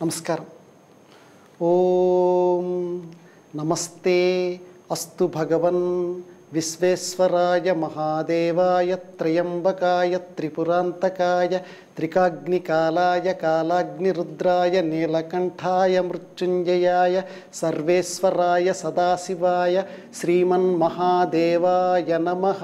నమస్కారం ఓం నమస్తే అస్తు భగవన్ విశ్వేశ్వరాయ మహాదేవాయ త్రయంబకాయ త్రిపురాంతకాయ త్రికాగ్నికాలాయ కాలాగ్నిరుద్రాయ నీలకంఠాయ మృత్యుంజయాయ సర్వేశ్వరాయ సదాశివాయ శ్రీమన్మహాదేవాయ నమః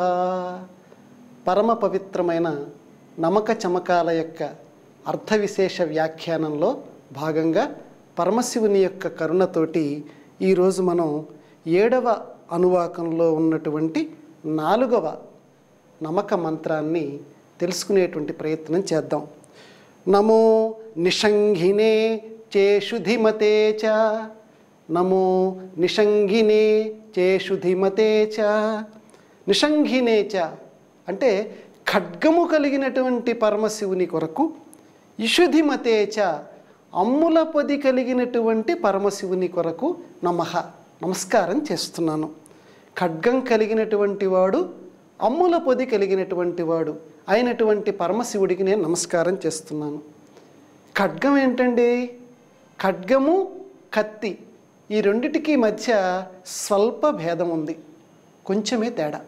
పరమ పవిత్రమైన నమక చమకాల యొక్క అర్థ విశేష వ్యాఖ్యానంలో భాగంగా పరమశివుని యొక్క కరుణతోటి ఈరోజు మనం ఏడవ అనువాకంలో ఉన్నటువంటి నాలుగవ నమక మంత్రాన్ని తెలుసుకునేటువంటి ప్రయత్నం చేద్దాం నమో నిషంఘినే చేషుధిమతే చ నమో నిషంఘినే చేషుధిమతే చ నిషంఘినే చ అంటే ఖడ్గము కలిగినటువంటి పరమశివుని కొరకు ఇషుధిమతే చ అమ్ముల పొది కలిగినటువంటి పరమశివుని కొరకు నమః నమస్కారం చేస్తున్నాను ఖడ్గం కలిగినటువంటి వాడు అమ్ముల పొది కలిగినటువంటి వాడు అయినటువంటి పరమశివుడికి నేను నమస్కారం చేస్తున్నాను ఖడ్గం ఏంటండి ఖడ్గము కత్తి ఈ రెండిటికి మధ్య స్వల్ప భేదం ఉంది కొంచెమే తేడా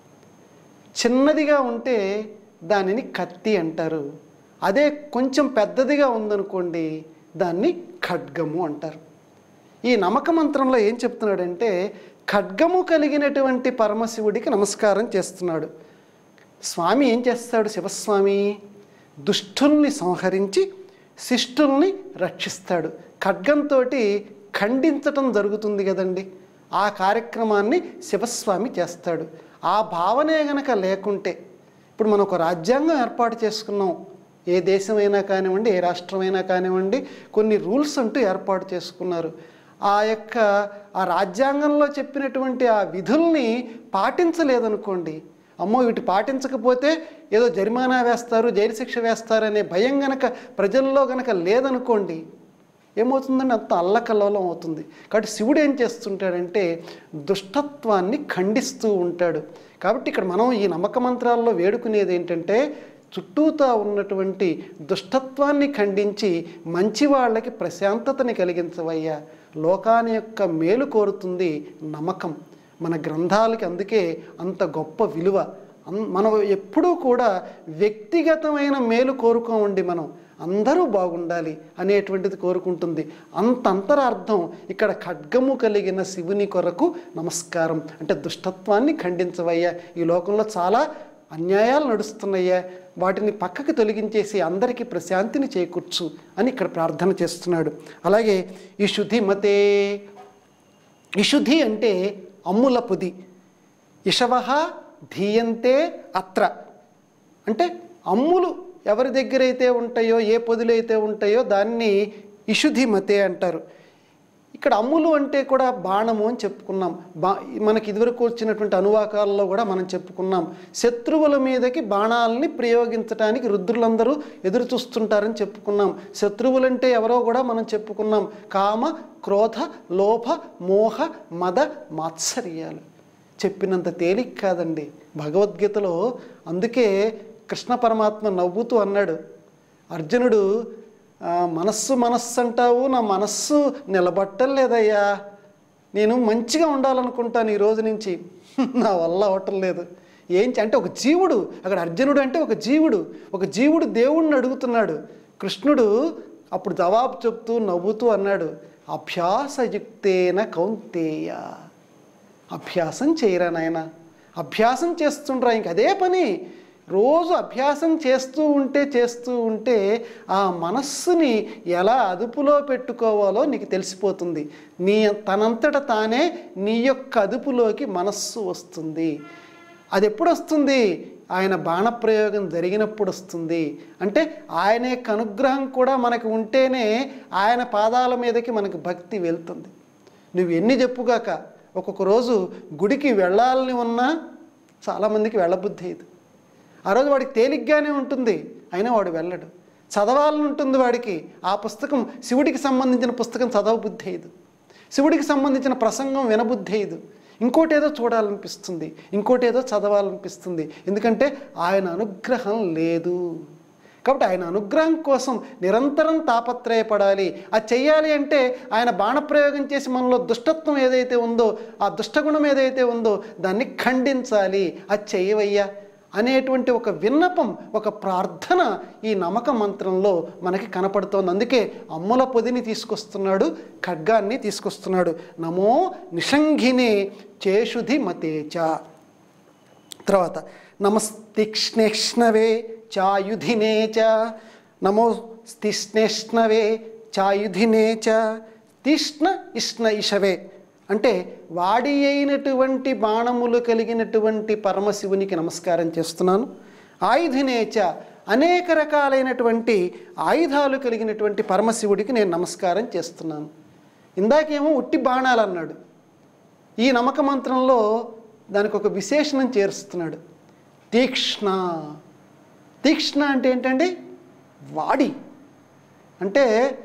చిన్నదిగా ఉంటే దానిని కత్తి అంటారు అదే కొంచెం పెద్దదిగా ఉందనుకోండి దాన్ని ఖడ్గము అంటారు ఈ నమక మంత్రంలో ఏం చెప్తున్నాడంటే ఖడ్గము కలిగినటువంటి పరమశివుడికి నమస్కారం చేస్తున్నాడు స్వామి ఏం చేస్తాడు శివస్వామి దుష్టుల్ని సంహరించి శిష్టుల్ని రక్షిస్తాడు ఖడ్గంతో ఖండించటం జరుగుతుంది కదండి ఆ కార్యక్రమాన్ని శివస్వామి చేస్తాడు ఆ భావనే గనక లేకుంటే ఇప్పుడు మనం ఒక రాజ్యాంగం ఏర్పాటు చేసుకున్నాం ఏ దేశమైనా కానివ్వండి ఏ రాష్ట్రమైనా కానివ్వండి కొన్ని రూల్స్ అంటూ ఏర్పాటు చేసుకున్నారు ఆ యొక్క ఆ రాజ్యాంగంలో చెప్పినటువంటి ఆ విధుల్ని పాటించలేదనుకోండి అమ్మో వీటి పాటించకపోతే ఏదో జరిమానా వేస్తారు జైలు శిక్ష వేస్తారనే భయం గనక ప్రజల్లో గనక లేదనుకోండి ఏమవుతుందంటే అంత అల్లకల్లోలం అవుతుంది కాబట్టి శివుడు ఏం చేస్తుంటాడంటే దుష్టత్వాన్ని ఖండిస్తూ ఉంటాడు కాబట్టి ఇక్కడ మనం ఈ నమ్మక మంత్రాల్లో వేడుకునేది ఏంటంటే చుట్టూతా ఉన్నటువంటి దుష్టత్వాన్ని ఖండించి మంచి వాళ్ళకి ప్రశాంతతని కలిగించవయ్యా లోకాని యొక్క మేలు కోరుతుంది నమ్మకం మన గ్రంథాలకి అందుకే అంత గొప్ప విలువ అన్- మనం ఎప్పుడూ కూడా వ్యక్తిగతమైన మేలు కోరుకోమండి మనం అందరూ బాగుండాలి అనేటువంటిది కోరుకుంటుంది అంత అంతరార్థం ఇక్కడ ఖడ్గము కలిగిన శివుని కొరకు నమస్కారం అంటే దుష్టత్వాన్ని ఖండించవయ్యా ఈ లోకంలో చాలా అన్యాయాలు నడుస్తున్నాయ్యా వాటిని పక్కకి తొలగించేసి అందరికీ ప్రశాంతిని చేకూర్చు అని ఇక్కడ ప్రార్థన చేస్తున్నాడు అలాగే ఈ శుద్ధి మతే ఇషుధి అంటే అమ్ముల పొది ఇషవ ధీయంతే అత్ర అంటే అమ్ములు ఎవరి దగ్గర అయితే ఉంటాయో ఏ పొదులు అయితే ఉంటాయో దాన్ని ఇషుధి మతే అంటారు ఇక్కడ అమ్ములు అంటే కూడా బాణము అని చెప్పుకున్నాం బా మనకి ఇదివరకు వచ్చినటువంటి అనువాకాలలో కూడా మనం చెప్పుకున్నాం శత్రువుల మీదకి బాణాలని ప్రయోగించడానికి రుద్రులందరూ ఎదురు చూస్తుంటారని చెప్పుకున్నాం శత్రువులంటే ఎవరో కూడా మనం చెప్పుకున్నాం కామ క్రోధ లోభ మోహ మద మాత్సర్యాలు చెప్పినంత తేలిక కాదండి భగవద్గీతలో అందుకే కృష్ణ పరమాత్మ నవ్వుతూ అన్నాడు అర్జునుడు "ఆ, మనస్సు మనస్సు అంటావు నా మనస్సు నిలబట్టలేదయ్యా నేను మంచిగా ఉండాలనుకుంటాను ఈ రోజు నుంచి నా వల్ల అవటం లేదు ఏం చే- అంటే ఒక జీవుడు అక్కడ అర్జునుడు అంటే ఒక జీవుడు ఒక జీవుడు దేవుణ్ణి అడుగుతున్నాడు కృష్ణుడు అప్పుడు జవాబు చెప్తూ నవ్వుతూ అన్నాడు అభ్యాసయుక్తేన కౌంతేయ అభ్యాసం చేయరా నాయన అభ్యాసం చేస్తుండ్రా ఇంక అదే పని రోజు అభ్యాసం చేస్తూ ఉంటే చేస్తూ ఉంటే ఆ మనస్సుని ఎలా అదుపులో పెట్టుకోవాలో నీకు తెలిసిపోతుంది నీ తనంతట తానే నీ యొక్క అదుపులోకి మనస్సు వస్తుంది అది ఎప్పుడు వస్తుంది ఆయన బాణప్రయోగం జరిగినప్పుడు వస్తుంది అంటే ఆయన యొక్క అనుగ్రహం కూడా మనకు ఉంటేనే ఆయన పాదాల మీదకి మనకు భక్తి వెళ్తుంది నువ్వు ఎన్ని చెప్పుగాక ఒక్కొక్క రోజు గుడికి వెళ్ళాలని ఉన్నా చాలామందికి వెళ్ళబుద్ధి అయ్యదు ఆ రోజు వాడికి తేలిగ్గానే ఉంటుంది అయినా వాడు వెళ్ళడు చదవాలని ఉంటుంది వాడికి ఆ పుస్తకం శివుడికి సంబంధించిన పుస్తకం చదవబుద్ధి అయ్యదు శివుడికి సంబంధించిన ప్రసంగం వినబుద్ధి అయ్యదు ఇంకోటి ఏదో చూడాలనిపిస్తుంది ఇంకోటి ఏదో చదవాలనిపిస్తుంది ఎందుకంటే ఆయన అనుగ్రహం లేదు కాబట్టి ఆయన అనుగ్రహం కోసం నిరంతరం తాపత్రయపడాలి అది చెయ్యాలి అంటే ఆయన బాణప్రయోగం చేసి మనలో దుష్టత్వం ఏదైతే ఉందో ఆ దుష్టగుణం ఏదైతే ఉందో దాన్ని ఖండించాలి అది చెయ్యవయ్యా అనేటువంటి ఒక విన్నపం ఒక ప్రార్థన ఈ నమ్మక మంత్రంలో మనకి కనపడుతోంది అందుకే అమ్ముల పొదిని తీసుకొస్తున్నాడు ఖడ్గాన్ని తీసుకొస్తున్నాడు నమో నిషంఘినే చేషుధి మతేచ తర్వాత నమస్తిక్ష్ణేష్ణవే చాయుధినే చ నమో స్థిష్ణేష్ణవే చాయుధినే చ తీష్ణ ఇష్ణ ఇషవే అంటే వాడి అయినటువంటి బాణములు కలిగినటువంటి పరమశివునికి నమస్కారం చేస్తున్నాను ఆయుధినేచ అనేక రకాలైనటువంటి ఆయుధాలు కలిగినటువంటి పరమశివుడికి నేను నమస్కారం చేస్తున్నాను ఇందాకేమో ఉట్టి బాణాలు అన్నాడు ఈ నమ్మక మంత్రంలో దానికి ఒక విశేషణం చేరుస్తున్నాడు తీక్ష్ణ తీక్ష్ణ అంటే ఏంటండి వాడి అంటే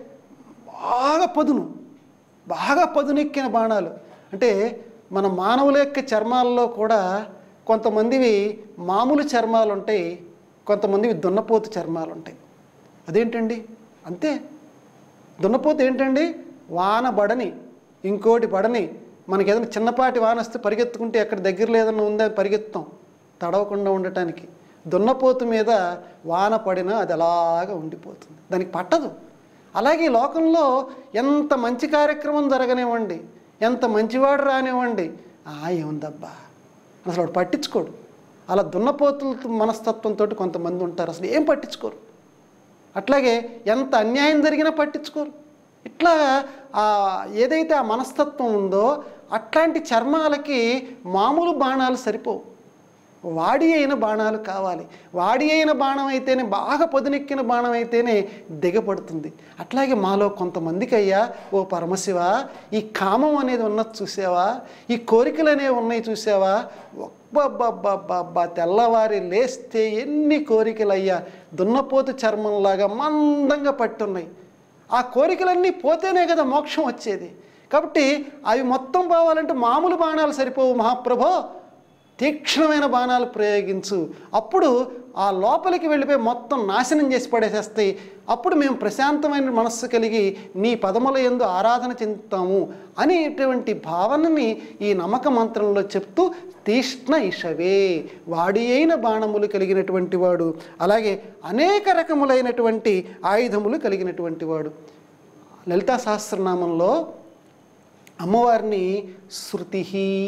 బాగా పదును బాగా పదునెక్కిన బాణాలు అంటే మన మానవుల యొక్క చర్మాల్లో కూడా కొంతమందివి మామూలు చర్మాలు ఉంటాయి కొంతమందివి దున్నపోతు చర్మాలు ఉంటాయి అదేంటండి అంతే దున్నపోతు ఏంటండి వాన బడని ఇంకోటి బడని మనకి ఏదైనా చిన్నపాటి వాన వస్తే పరిగెత్తుకుంటే ఎక్కడ దగ్గరలో ఏదైనా ఉందా పరిగెత్తాం తడవకుండా ఉండటానికి దున్నపోతు మీద వాన పడినా అది అలాగా ఉండిపోతుంది దానికి పట్టదు అలాగే ఈ లోకంలో ఎంత మంచి కార్యక్రమం జరగనివ్వండి ఎంత మంచివాడు రానివ్వండి ఆ ఏముందబ్బా అసలు వాడు పట్టించుకోడు అలా దున్నపోతుల మనస్తత్వంతో కొంతమంది ఉంటారు అసలు ఏం పట్టించుకోరు అట్లాగే ఎంత అన్యాయం జరిగినా పట్టించుకోరు ఇట్లా ఆ ఏదైతే ఆ మనస్తత్వం ఉందో అట్లాంటి చర్మాలకి మామూలు బాణాలు సరిపోవు వాడి అయిన బాణాలు కావాలి వాడి అయిన బాణం అయితేనే బాగా పొదునెక్కిన బాణం అయితేనే దిగపడుతుంది అట్లాగే మాలో కొంతమందికి అయ్యా ఓ పరమశివ ఈ కామం అనేది ఉన్నది చూసావా ఈ కోరికలు అనేవి ఉన్నాయి చూసావా ఒబ్బబ్బబ్బబ్బబ్బా తెల్లవారి లేస్తే ఎన్ని కోరికలు అయ్యా దున్నపోతు చర్మంలాగా మందంగా పట్టున్నాయి ఆ కోరికలన్నీ పోతేనే కదా మోక్షం వచ్చేది కాబట్టి అవి మొత్తం పోవాలంటే మామూలు బాణాలు సరిపోవు మహాప్రభో తీక్షణమైన బాణాలు ప్రయోగించు అప్పుడు ఆ లోపలికి వెళ్ళిపోయి మొత్తం నాశనం చేసి పడేసేస్తాయి అప్పుడు మేము ప్రశాంతమైన మనస్సు కలిగి నీ పదముల ఎందు ఆరాధన చెందుతాము అనేటువంటి భావనని ఈ నమ్మక మంత్రంలో చెప్తూ తీష్ణ ఇషవే వాడి అయిన బాణములు కలిగినటువంటి వాడు అలాగే అనేక రకములైనటువంటి ఆయుధములు కలిగినటువంటి వాడు లలితా సహస్రనామంలో అమ్మవారిని శృతి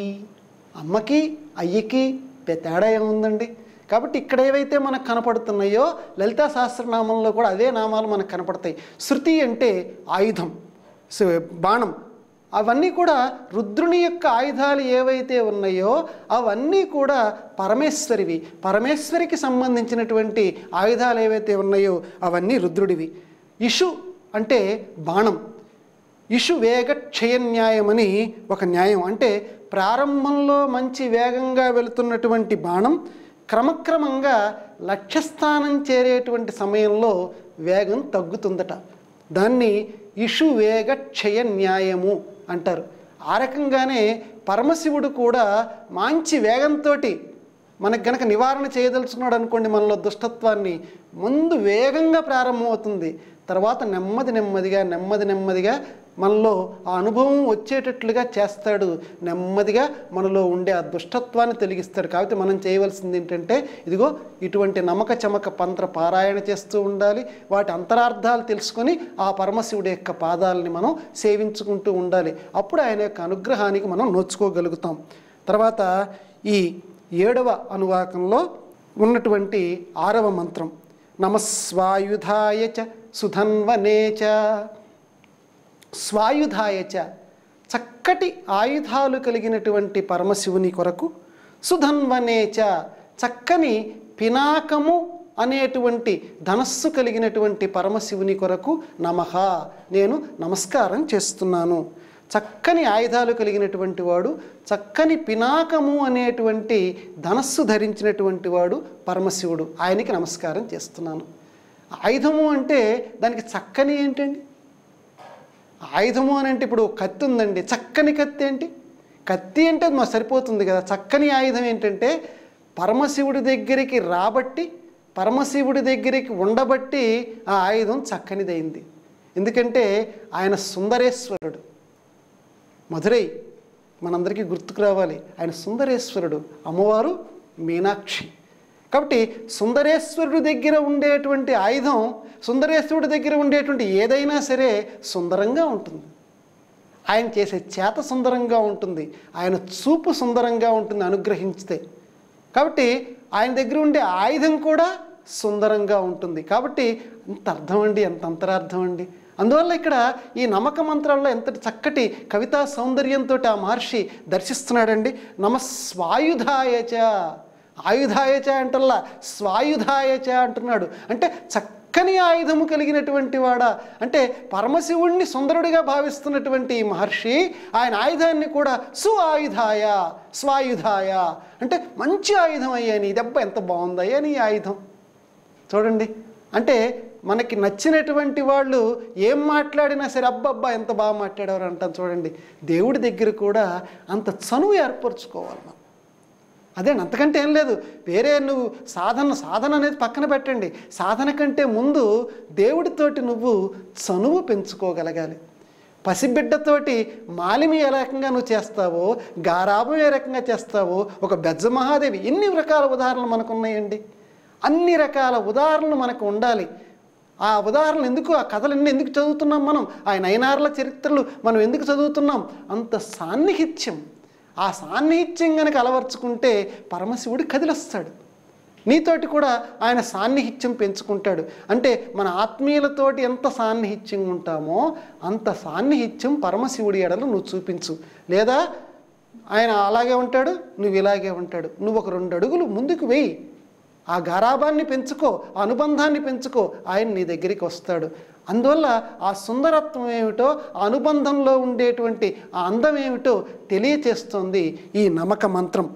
అమ్మకి అయ్యకి పె- తేడా ఏముందండి కాబట్టి ఇక్కడ ఏవైతే మనకు కనపడుతున్నాయో లలితా సహస్రనామంలో కూడా అదే నామాలు మనకు కనపడతాయి శృతి అంటే ఆయుధం సో బాణం అవన్నీ కూడా రుద్రుని యొక్క ఆయుధాలు ఏవైతే ఉన్నాయో అవన్నీ కూడా పరమేశ్వరివి పరమేశ్వరికి సంబంధించినటువంటి ఆయుధాలు ఏవైతే ఉన్నాయో అవన్నీ రుద్రుడివి ఇషు అంటే బాణం ఇషు వేగ క్షయ న్యాయం అని ఒక న్యాయం అంటే ప్రారంభంలో మంచి వేగంగా వెళుతున్నటువంటి బాణం క్రమక్రమంగా లక్ష్యస్థానం చేరేటువంటి సమయంలో వేగం తగ్గుతుందట దాన్ని ఇషు వేగ క్షయ న్యాయము అంటారు ఆ రకంగానే పరమశివుడు కూడా మంచి వేగంతో మనకు గనక నివారణ చేయదలుచుకున్నాడు అనుకోండి మనలో దుష్టత్వాన్ని ముందు వేగంగా ప్రారంభమవుతుంది తర్వాత నెమ్మది నెమ్మదిగా నెమ్మది నెమ్మదిగా మనలో ఆ అనుభవం వచ్చేటట్లుగా చేస్తాడు నెమ్మదిగా మనలో ఉండే ఆ దుష్టత్వాన్ని తొలగిస్తాడు కాబట్టి మనం చేయవలసింది ఏంటంటే ఇదిగో ఇటువంటి నమ్మక చమక పంత్ర పారాయణ చేస్తూ ఉండాలి వాటి అంతరార్థాలు తెలుసుకొని ఆ పరమశివుడి యొక్క పాదాలని మనం సేవించుకుంటూ ఉండాలి అప్పుడు ఆయన యొక్క అనుగ్రహానికి మనం నోచుకోగలుగుతాం తర్వాత ఈ ఏడవ అనువాకంలో ఉన్నటువంటి ఆరవ మంత్రం నమస్వాయుధాయ చ సుధన్వనే చ స్వాయుధాయచ చక్కటి ఆయుధాలు కలిగినటువంటి పరమశివుని కొరకు సుధన్వనేచ చక్కని పినాకము అనేటువంటి ధనస్సు కలిగినటువంటి పరమశివుని కొరకు నమః నేను నమస్కారం చేస్తున్నాను చక్కని ఆయుధాలు కలిగినటువంటి వాడు చక్కని పినాకము అనేటువంటి ధనస్సు ధరించినటువంటి వాడు పరమశివుడు ఆయనకి నమస్కారం చేస్తున్నాను ఆయుధము అంటే దానికి చక్కని ఏంటండి ఆయుధము అని అంటే ఇప్పుడు కత్తి ఉందండి చక్కని కత్తి ఏంటి కత్తి అంటే అది మాకు సరిపోతుంది కదా చక్కని ఆయుధం ఏంటంటే పరమశివుడి దగ్గరికి రాబట్టి పరమశివుడి దగ్గరికి ఉండబట్టి ఆ ఆయుధం చక్కనిదైంది ఎందుకంటే ఆయన సుందరేశ్వరుడు మధురై మనందరికీ గుర్తుకు రావాలి ఆయన సుందరేశ్వరుడు అమ్మవారు మీనాక్షి కాబట్టి సుందరేశ్వరుడి దగ్గర ఉండేటువంటి ఆయుధం సుందరేశ్వరుడి దగ్గర ఉండేటువంటి ఏదైనా సరే సుందరంగా ఉంటుంది ఆయన చేసే చేత సుందరంగా ఉంటుంది ఆయన చూపు సుందరంగా ఉంటుంది అనుగ్రహించితే కాబట్టి ఆయన దగ్గర ఉండే ఆయుధం కూడా సుందరంగా ఉంటుంది కాబట్టి ఎంత అర్థం అండి ఎంత అంతరార్థం అండి అందువల్ల ఇక్కడ ఈ నమ్మక మంత్రాల్లో ఎంత చక్కటి కవితా సౌందర్యంతో ఆ మహర్షి దర్శిస్తున్నాడండి నమ స్వాయుధాయచ ఆయుధాయచ అంటల్లా స్వాయుధాయచ అంటున్నాడు అంటే చక్కని ఆయుధము కలిగినటువంటి వాడా అంటే పరమశివుణ్ణి సుందరుడిగా భావిస్తున్నటువంటి ఈ మహర్షి ఆయన ఆయుధాన్ని కూడా సు ఆయుధాయ స్వాయుధాయ అంటే మంచి ఆయుధం అయ్యా నీ దెబ్బ ఎంత బాగుందయ్యా నీ ఆయుధం చూడండి అంటే మనకి నచ్చినటువంటి వాళ్ళు ఏం మాట్లాడినా సరే అబ్బబ్బా ఎంత బాగా మాట్లాడేవారు అంటాం చూడండి దేవుడి దగ్గర కూడా అంత చనువు ఏర్పరచుకోవాలి మనం అదే అంతకంటే ఏం లేదు వేరే నువ్వు సాధన సాధన అనేది పక్కన పెట్టండి సాధన కంటే ముందు దేవుడితోటి నువ్వు చనువు పెంచుకోగలగాలి పసిబిడ్డతోటి మాలిమి ఏ రకంగా నువ్వు చేస్తావో గారాబం ఏ రకంగా చేస్తావో ఒక బెజ్జ మహాదేవి ఎన్ని రకాల ఉదాహరణలు మనకు ఉన్నాయండి అన్ని రకాల ఉదాహరణలు మనకు ఉండాలి ఆ ఉదాహరణలు ఎందుకు ఆ కథలన్నీ ఎందుకు చదువుతున్నాం మనం ఆ నయనార్ల చరిత్రలు మనం ఎందుకు చదువుతున్నాం అంత సాన్నిహిత్యం ఆ సాన్నిహిత్యం కనుక అలవర్చుకుంటే పరమశివుడు కదిలొస్తాడు నీతోటి కూడా ఆయన సాన్నిహిత్యం పెంచుకుంటాడు అంటే మన ఆత్మీయులతోటి ఎంత సాన్నిహిత్యం ఉంటామో అంత సాన్నిహిత్యం పరమశివుడి ఎడలు నువ్వు చూపించు లేదా ఆయన అలాగే ఉంటాడు నువ్వు ఇలాగే ఉంటాడు నువ్వు ఒక రెండు అడుగులు ముందుకు వెయ్యి ఆ గారాబాన్ని పెంచుకో ఆ అనుబంధాన్ని పెంచుకో ఆయన నీ దగ్గరికి వస్తాడు అందువల్ల ఆ సుందరత్వం ఏమిటో ఆ అనుబంధంలో ఉండేటువంటి ఆ అందం ఏమిటో తెలియచేస్తుంది ఈ నమక మంత్రం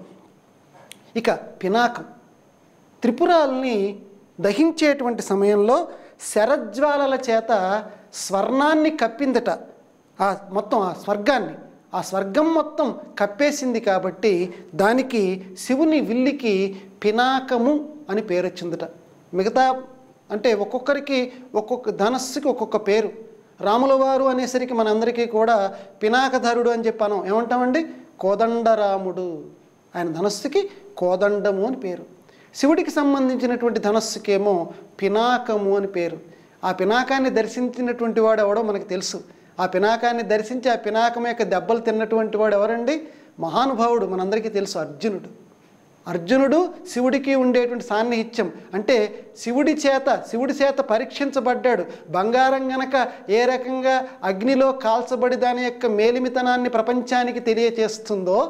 ఇక పినాకం త్రిపురాల్ని దహించేటువంటి సమయంలో శరజ్వాలల చేత స్వర్ణాన్ని కప్పిందట ఆ మొత్తం ఆ స్వర్గాన్ని ఆ స్వర్గం మొత్తం కప్పేసింది కాబట్టి దానికి శివుని విల్లికి పినాకము అని పేరు వచ్చిందట మిగతా అంటే ఒక్కొక్కరికి ఒక్కొక్క ధనస్సుకి ఒక్కొక్క పేరు రాముల వారు అనేసరికి మనందరికీ కూడా పినాకధరుడు అని చెప్పాను ఏమంటామండి కోదండరాముడు ఆయన ధనస్సుకి కోదండము అని పేరు శివుడికి సంబంధించినటువంటి ధనస్సుకేమో పినాకము అని పేరు ఆ పినాకాన్ని దర్శించినటువంటి వాడు ఎవడో మనకు తెలుసు ఆ పినాకాన్ని దర్శించి ఆ పినాకం యొక్క దెబ్బలు తిన్నటువంటి వాడు ఎవరండి మహానుభావుడు మనందరికీ తెలుసు అర్జునుడు అర్జునుడు శివుడికి ఉండేటువంటి సాన్నిహిత్యం అంటే శివుడి చేత శివుడి చేత పరీక్షించబడ్డాడు బంగారం గనక ఏ రకంగా అగ్నిలో కాల్చబడి దాని యొక్క మేలిమితనాన్ని ప్రపంచానికి తెలియచేస్తుందో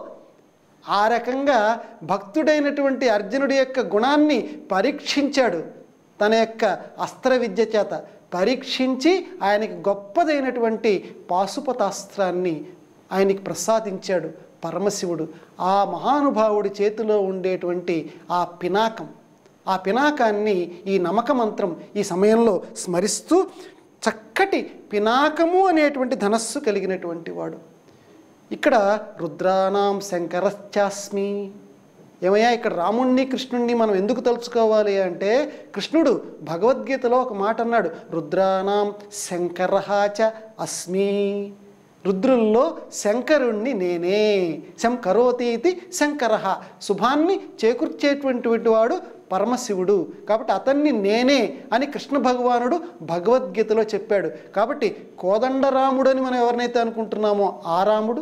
ఆ రకంగా భక్తుడైనటువంటి అర్జునుడి యొక్క గుణాన్ని పరీక్షించాడు తన యొక్క అస్త్ర విద్య చేత పరీక్షించి ఆయనకి గొప్పదైనటువంటి పాశుపతాస్త్రాన్ని ఆయనకి ప్రసాదించాడు పరమశివుడు ఆ మహానుభావుడి చేతిలో ఉండేటువంటి ఆ పినాకం ఆ పినాకాన్ని ఈ నమక మంత్రం ఈ సమయంలో స్మరిస్తూ చక్కటి పినాకము అనేటువంటి ధనస్సు కలిగినటువంటి వాడు ఇక్కడ రుద్రానాం శంకరశ్చాస్మి ఏమయ్యా ఇక్కడ రాముణ్ణి కృష్ణుణ్ణి మనం ఎందుకు తలుచుకోవాలి అంటే కృష్ణుడు భగవద్గీతలో ఒక మాట అన్నాడు రుద్రానాం శంకరహాచ అస్మి రుద్రుల్లో శంకరుణ్ణి నేనే శంకరోతి ఇది శంకర శుభాన్ని చేకూర్చేటువంటి వాడు పరమశివుడు కాబట్టి అతన్ని నేనే అని కృష్ణ భగవానుడు భగవద్గీతలో చెప్పాడు కాబట్టి కోదండరాముడు అని మనం ఎవరినైతే అనుకుంటున్నామో ఆ రాముడు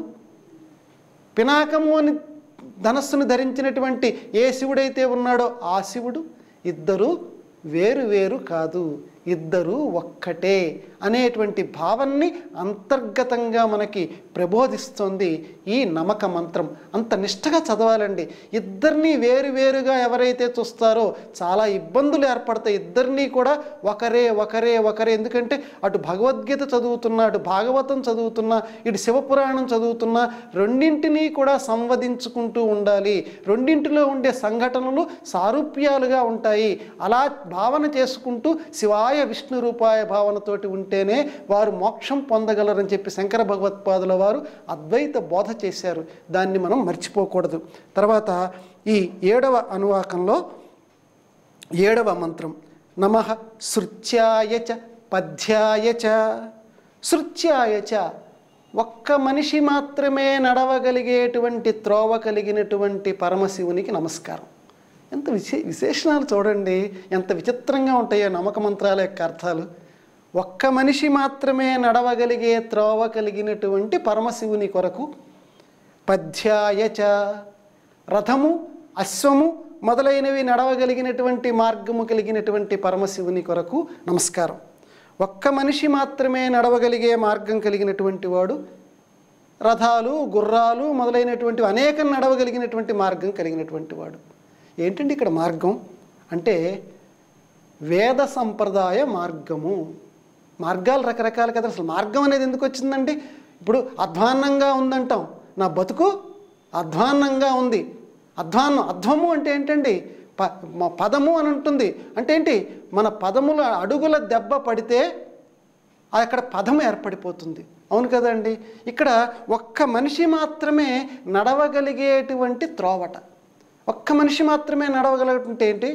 పినాకము అని ధనస్సును ధరించినటువంటి ఏ శివుడైతే ఉన్నాడో ఆ శివుడు ఇద్దరు వేరు వేరు కాదు ఇద్దరు ఒక్కటే అనేటువంటి భావాన్ని అంతర్గతంగా మనకి ప్రబోధిస్తుంది ఈ నమక మంత్రం అంత నిష్ఠగా చదవాలండి ఇద్దరినీ వేరు వేరుగా ఎవరైతే చూస్తారో చాలా ఇబ్బందులు ఏర్పడతాయి ఇద్దరినీ కూడా ఒకరే ఒకరే ఒకరే ఎందుకంటే అటు భగవద్గీత చదువుతున్నా అటు భాగవతం చదువుతున్నా ఇటు శివపురాణం చదువుతున్నా రెండింటినీ కూడా సంవదించుకుంటూ ఉండాలి రెండింటిలో ఉండే సంఘటనలు సారూప్యాలుగా ఉంటాయి అలా భావన చేసుకుంటూ శివాయ విష్ణు రూపాయ భావనతోటి ఉంటేనే వారు మోక్షం పొందగలరని చెప్పి శంకర భగవత్పాదుల వారు అద్వైత బోధ చేశారు దాన్ని మనం మర్చిపోకూడదు తర్వాత ఈ ఏడవ అనువాకంలో ఏడవ మంత్రం నమ శృత్యాయ చ పద్యాయ చ శృత్యాయ చ ఒక్క మనిషి మాత్రమే నడవగలిగేటువంటి త్రోవ కలిగినటువంటి పరమశివునికి నమస్కారం ఎంత విశే విశేషణాలు చూడండి ఎంత విచిత్రంగా ఉంటాయో నమ్మక మంత్రాల యొక్క అర్థాలు ఒక్క మనిషి మాత్రమే నడవగలిగే త్రోవ కలిగినటువంటి పరమశివుని కొరకు పద్యాయ చ రథము అశ్వము మొదలైనవి నడవగలిగినటువంటి మార్గము కలిగినటువంటి పరమశివుని కొరకు నమస్కారం ఒక్క మనిషి మాత్రమే నడవగలిగే మార్గం కలిగినటువంటి వాడు రథాలు గుర్రాలు మొదలైనటువంటి అనేకం నడవగలిగినటువంటి మార్గం కలిగినటువంటి వాడు ఏంటండి ఇక్కడ మార్గం అంటే వేద సంప్రదాయ మార్గము మార్గాలు రకరకాలు కదా అసలు మార్గం అనేది ఎందుకు వచ్చిందండి ఇప్పుడు అధ్వాన్నంగా ఉందంటాం నా బతుకు అధ్వాన్నంగా ఉంది అధ్వాన్నం అధ్వము అంటే ఏంటండి ప మ- పదము అని ఉంటుంది అంటే ఏంటి మన పదముల అడుగుల దెబ్బ పడితే అక్కడ పదం ఏర్పడిపోతుంది అవును కదండి ఇక్కడ ఒక్క మనిషి మాత్రమే నడవగలిగేటువంటి త్రోవట ఒక్క మనిషి మాత్రమే నడవగలిగితే ఏంటి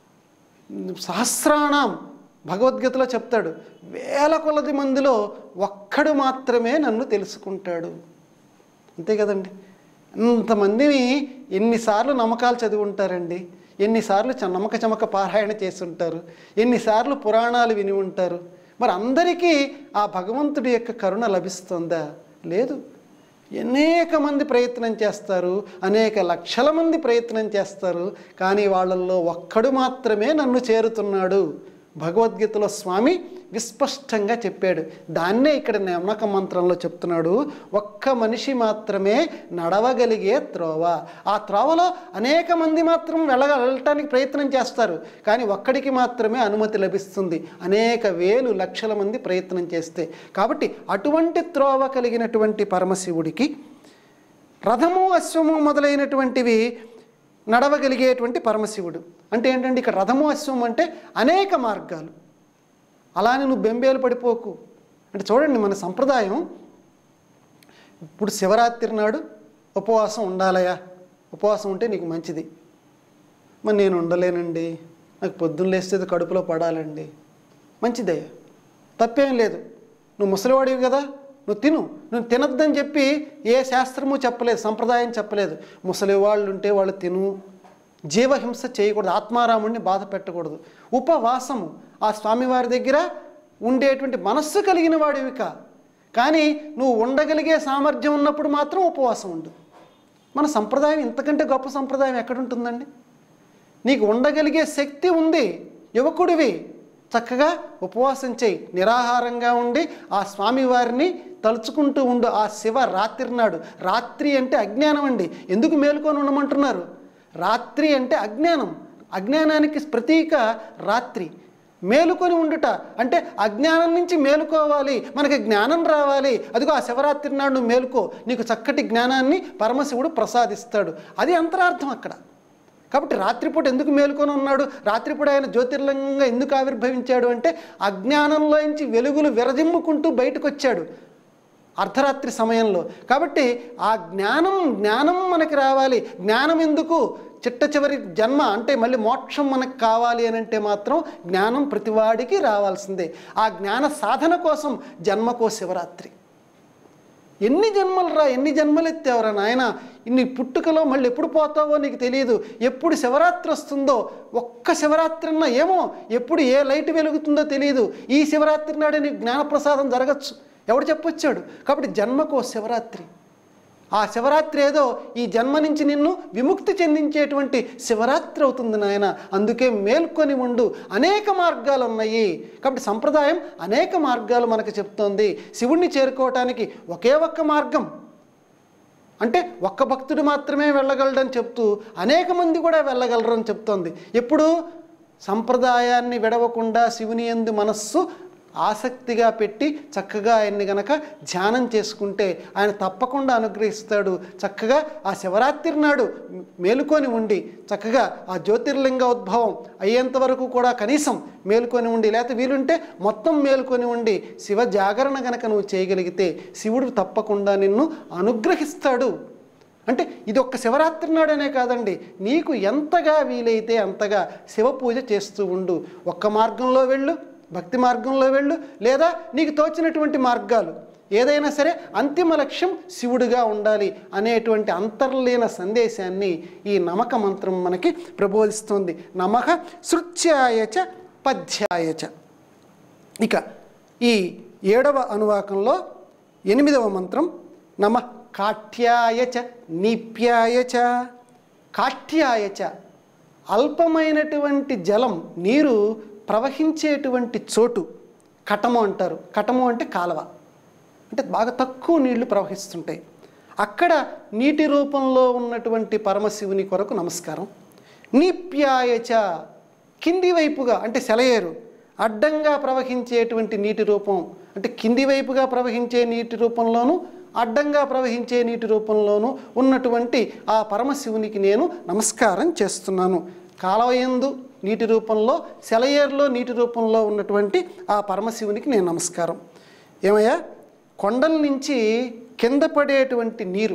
సహస్రాణం భగవద్గీతలో చెప్తాడు వేల కొలది మందిలో ఒక్కడు మాత్రమే నన్ను తెలుసుకుంటాడు అంతే కదండి ఇంతమందిని ఎన్నిసార్లు నమ్మకాలు చదివి ఉంటారండి ఎన్నిసార్లు చ- నమ్మక చమక పారాయణ చేసి ఉంటారు ఎన్నిసార్లు పురాణాలు విని ఉంటారు మరి అందరికీ ఆ భగవంతుడి యొక్క కరుణ లభిస్తుందా లేదు అనేక మంది ప్రయత్నం చేస్తారు అనేక లక్షల మంది ప్రయత్నం చేస్తారు కానీ వాళ్ళల్లో ఒక్కడు మాత్రమే నన్ను చేరుతున్నాడు భగవద్గీతలో స్వామి విస్పష్టంగా చెప్పాడు దాన్నే ఇక్కడ నమ్మక మంత్రంలో చెప్తున్నాడు ఒక్క మనిషి మాత్రమే నడవగలిగే త్రోవ ఆ త్రోవలో అనేక మంది మాత్రం వెళ్ళగ వెళ్ళటానికి ప్రయత్నం చేస్తారు కానీ ఒక్కడికి మాత్రమే అనుమతి లభిస్తుంది అనేక వేలు లక్షల మంది ప్రయత్నం చేస్తే కాబట్టి అటువంటి త్రోవ కలిగినటువంటి పరమశివుడికి రథము అశ్వము మొదలైనటువంటివి నడవగలిగేటువంటి పరమశివుడు అంటే ఏంటంటే ఇక్కడ రథము అశ్వం అంటే అనేక మార్గాలు అలానే నువ్వు బెంబేలు పడిపోకు అంటే చూడండి మన సంప్రదాయం ఇప్పుడు శివరాత్రి నాడు ఉపవాసం ఉండాలయా ఉపవాసం ఉంటే నీకు మంచిది మరి నేను ఉండలేనండి నాకు పొద్దున్న లేస్తే కడుపులో పడాలండి మంచిదయ్యా తప్పేం లేదు నువ్వు ముసలివాడివి కదా నువ్వు తిను నువ్వు తినొద్దని చెప్పి ఏ శాస్త్రము చెప్పలేదు సంప్రదాయం చెప్పలేదు ముసలి వాళ్ళు ఉంటే వాళ్ళు తిను జీవహింస చేయకూడదు ఆత్మారాముడిని బాధ పెట్టకూడదు ఉపవాసము ఆ స్వామివారి దగ్గర ఉండేటువంటి మనస్సు కలిగిన వాడివి కా కానీ నువ్వు ఉండగలిగే సామర్థ్యం ఉన్నప్పుడు మాత్రం ఉపవాసం ఉండు మన సంప్రదాయం ఇంతకంటే గొప్ప సంప్రదాయం ఎక్కడుంటుందండి నీకు ఉండగలిగే శక్తి ఉంది యువకుడివి చక్కగా ఉపవాసం చేయి నిరాహారంగా ఉండి ఆ స్వామివారిని తలుచుకుంటూ ఉండు ఆ శివ రాత్రి నాడు రాత్రి అంటే అజ్ఞానం అండి ఎందుకు మేలుకొని ఉండమంటున్నారు రాత్రి అంటే అజ్ఞానం అజ్ఞానానికి ప్రతీక రాత్రి మేలుకొని ఉండుట అంటే అజ్ఞానం నుంచి మేలుకోవాలి మనకి జ్ఞానం రావాలి అదిగో ఆ శివరాత్రి నాడు నువ్వు మేలుకో నీకు చక్కటి జ్ఞానాన్ని పరమశివుడు ప్రసాదిస్తాడు అది అంతరార్థం అక్కడ కాబట్టి రాత్రిపూట ఎందుకు మేలుకొని ఉన్నాడు రాత్రిపూట ఆయన జ్యోతిర్లింగంగా ఎందుకు ఆవిర్భవించాడు అంటే అజ్ఞానంలోంచి వెలుగులు విరజిమ్ముకుంటూ బయటకు వచ్చాడు అర్ధరాత్రి సమయంలో కాబట్టి ఆ జ్ఞానం జ్ఞానం మనకి రావాలి జ్ఞానం ఎందుకు చిట్ట చివరి జన్మ అంటే మళ్ళీ మోక్షం మనకు కావాలి అని అంటే మాత్రం జ్ఞానం ప్రతివాడికి రావాల్సిందే ఆ జ్ఞాన సాధన కోసం జన్మకో శివరాత్రి ఎన్ని జన్మలు రా ఎన్ని జన్మలు ఎత్తావురా నాయన ఇన్ని పుట్టుకలో మళ్ళీ ఎప్పుడు పోతావో నీకు తెలియదు ఎప్పుడు శివరాత్రి వస్తుందో ఒక్క శివరాత్రి అన్నా ఏమో ఎప్పుడు ఏ లైట్ వెలుగుతుందో తెలియదు ఈ శివరాత్రి నాడే నీకు జ్ఞానప్రసాదం జరగచ్చు ఎవడు చెప్పొచ్చాడు కాబట్టి జన్మకో శివరాత్రి ఆ శివరాత్రి ఏదో ఈ జన్మ నుంచి నిన్ను విముక్తి చెందించేటువంటి శివరాత్రి అవుతుంది నాయన అందుకే మేల్కొని ఉండు అనేక మార్గాలు ఉన్నాయి కాబట్టి సంప్రదాయం అనేక మార్గాలు మనకు చెప్తోంది శివుణ్ణి చేరుకోవటానికి ఒకే ఒక్క మార్గం అంటే ఒక్క భక్తుడు మాత్రమే వెళ్ళగలడని చెప్తూ అనేక మంది కూడా వెళ్ళగలరు అని చెప్తోంది ఎప్పుడు సంప్రదాయాన్ని విడవకుండా శివుని ఎందు మనస్సు ఆసక్తిగా పెట్టి చక్కగా ఆయన్ని గనక ధ్యానం చేసుకుంటే ఆయన తప్పకుండా అనుగ్రహిస్తాడు చక్కగా ఆ శివరాత్రి నాడు మేలుకొని ఉండి చక్కగా ఆ జ్యోతిర్లింగ ఉద్భవం అయ్యేంత వరకు కూడా కనీసం మేలుకొని ఉండి లేకపోతే వీలుంటే మొత్తం మేలుకొని ఉండి శివ జాగరణ గనక నువ్వు చేయగలిగితే శివుడు తప్పకుండా నిన్ను అనుగ్రహిస్తాడు అంటే ఇది ఒక్క శివరాత్రి నాడనే కాదండి నీకు ఎంతగా వీలైతే అంతగా శివ పూజ చేస్తూ ఉండు ఒక్క మార్గంలో వెళ్ళు భక్తి మార్గంలో వెళ్ళు లేదా నీకు తోచినటువంటి మార్గాలు ఏదైనా సరే అంతిమ లక్ష్యం శివుడిగా ఉండాలి అనేటువంటి అంతర్లీన సందేశాన్ని ఈ నమక మంత్రం మనకి ప్రబోధిస్తుంది నమక శృత్యాయచ పద్యాయచ ఇక ఈ ఏడవ అనువాకంలో ఎనిమిదవ మంత్రం నమ కాఠ్యాయచ నీప్యాయచ కాఠ్యాయచ అల్పమైనటువంటి జలం నీరు ప్రవహించేటువంటి చోటు కటము అంటారు కటము అంటే కాలవ అంటే బాగా తక్కువ నీళ్లు ప్రవహిస్తుంటాయి అక్కడ నీటి రూపంలో ఉన్నటువంటి పరమశివుని కొరకు నమస్కారం నీప్యాయచ కింది వైపుగా అంటే సెలయేరు అడ్డంగా ప్రవహించేటువంటి నీటి రూపం అంటే కింది వైపుగా ప్రవహించే నీటి రూపంలోనూ అడ్డంగా ప్రవహించే నీటి రూపంలోనూ ఉన్నటువంటి ఆ పరమశివునికి నేను నమస్కారం చేస్తున్నాను కాలవయందు నీటి రూపంలో సెలయేరులో నీటి రూపంలో ఉన్నటువంటి ఆ పరమశివునికి నేను నమస్కారం ఏమయ్యా కొండల నుంచి కింద పడేటువంటి నీరు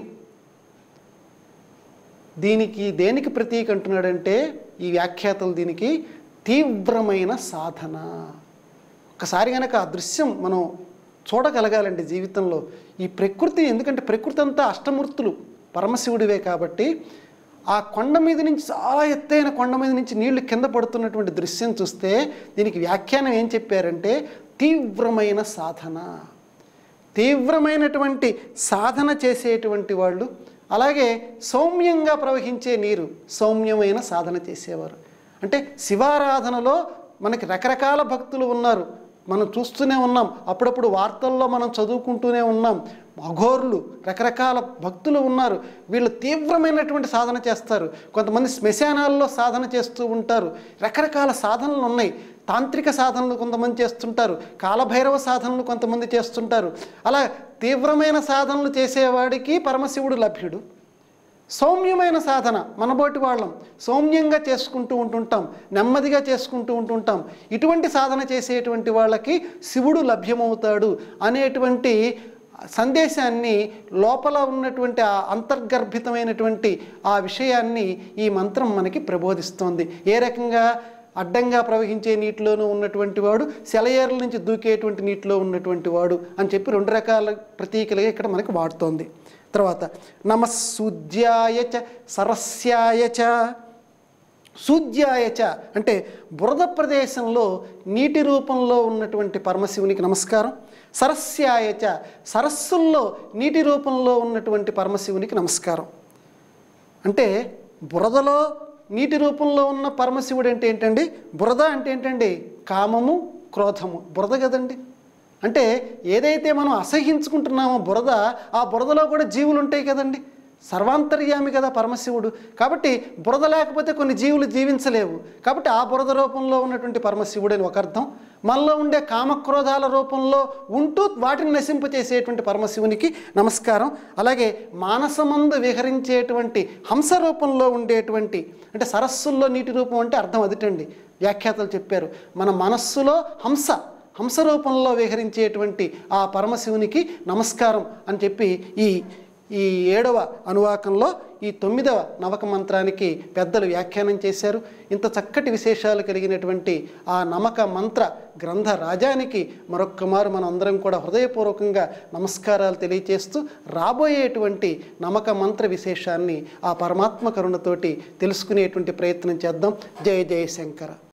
దీనికి దేనికి ప్రతీక అంటున్నాడంటే ఈ వ్యాఖ్యాతలు దీనికి తీవ్రమైన సాధన ఒకసారి కనుక ఆ దృశ్యం మనం చూడగలగాలండి జీవితంలో ఈ ప్రకృతి ఎందుకంటే ప్రకృతి అంతా అష్టమూర్తులు పరమశివుడివే కాబట్టి ఆ కొండ మీద నుంచి చాలా ఎత్తైన కొండ మీద నుంచి నీళ్లు కింద పడుతున్నటువంటి దృశ్యం చూస్తే దీనికి వ్యాఖ్యానం ఏం చెప్పారంటే తీవ్రమైన సాధన తీవ్రమైనటువంటి సాధన చేసేటువంటి వాళ్ళు అలాగే సౌమ్యంగా ప్రవహించే నీరు సౌమ్యమైన సాధన చేసేవారు అంటే శివారాధనలో మనకి రకరకాల భక్తులు ఉన్నారు మనం చూస్తూనే ఉన్నాం అప్పుడప్పుడు వార్తల్లో మనం చదువుకుంటూనే ఉన్నాం అఘోరులు రకరకాల భక్తులు ఉన్నారు వీళ్ళు తీవ్రమైనటువంటి సాధన చేస్తారు కొంతమంది శ్మశానాల్లో సాధన చేస్తూ ఉంటారు రకరకాల సాధనలు ఉన్నాయి తాంత్రిక సాధనలు కొంతమంది చేస్తుంటారు కాలభైరవ సాధనలు కొంతమంది చేస్తుంటారు అలా తీవ్రమైన సాధనలు చేసేవాడికి పరమశివుడు లభ్యుడు సౌమ్యమైన సాధన మనబోటి వాళ్ళం సౌమ్యంగా చేసుకుంటూ ఉంటుంటాం నెమ్మదిగా చేసుకుంటూ ఉంటుంటాం ఇటువంటి సాధన చేసేటువంటి వాళ్ళకి శివుడు లభ్యమవుతాడు అనేటువంటి సందేశాన్ని లోపల ఉన్నటువంటి ఆ అంతర్గర్భితమైనటువంటి ఆ విషయాన్ని ఈ మంత్రం మనకి ప్రబోధిస్తోంది ఏ రకంగా అడ్డంగా ప్రవహించే నీటిలోనూ ఉన్నటువంటి వాడు సెలయేరుల నుంచి దూకేటువంటి నీటిలో ఉన్నటువంటి వాడు అని చెప్పి రెండు రకాల ప్రతీకలుగా ఇక్కడ మనకి వాడుతోంది తర్వాత నమస్సూద్యాయచ సరస్యాయచ సూద్యాయచ అంటే బురద ప్రదేశంలో నీటి రూపంలో ఉన్నటువంటి పరమశివునికి నమస్కారం సరస్యాయచ సరస్సుల్లో నీటి రూపంలో ఉన్నటువంటి పరమశివునికి నమస్కారం అంటే బురదలో నీటి రూపంలో ఉన్న పరమశివుడు అంటే ఏంటండి బురద అంటే ఏంటండి కామము క్రోధము బురద కదండి అంటే ఏదైతే మనం అసహించుకుంటున్నామో బురద ఆ బురదలో కూడా జీవులు ఉంటాయి కదండి సర్వాంతర్యామి కదా పరమశివుడు కాబట్టి బురద లేకపోతే కొన్ని జీవులు జీవించలేవు కాబట్టి ఆ బురద రూపంలో ఉన్నటువంటి పరమశివుడు అని ఒక అర్థం మనలో ఉండే కామక్రోధాల రూపంలో ఉంటూ వాటిని నశింపచేసేటువంటి పరమశివునికి నమస్కారం అలాగే మానసమందు విహరించేటువంటి హంస రూపంలో ఉండేటువంటి అంటే సరస్సుల్లో నీటి రూపం అంటే అర్థం అదిటండి వ్యాఖ్యాతలు చెప్పారు మన మనస్సులో హంస హంస రూపంలో విహరించేటువంటి ఆ పరమశివునికి నమస్కారం అని చెప్పి ఈ ఈ ఏడవ అనువాకంలో ఈ తొమ్మిదవ నవక మంత్రానికి పెద్దలు వ్యాఖ్యానం చేశారు ఇంత చక్కటి విశేషాలు కలిగినటువంటి ఆ నమక మంత్ర గ్రంథ రాజానికి మరొక్క మారు మనం అందరం కూడా హృదయపూర్వకంగా నమస్కారాలు తెలియచేస్తూ రాబోయేటువంటి నమక మంత్ర విశేషాన్ని ఆ పరమాత్మ కరుణతోటి తెలుసుకునేటువంటి ప్రయత్నం చేద్దాం జయ జయ శంకర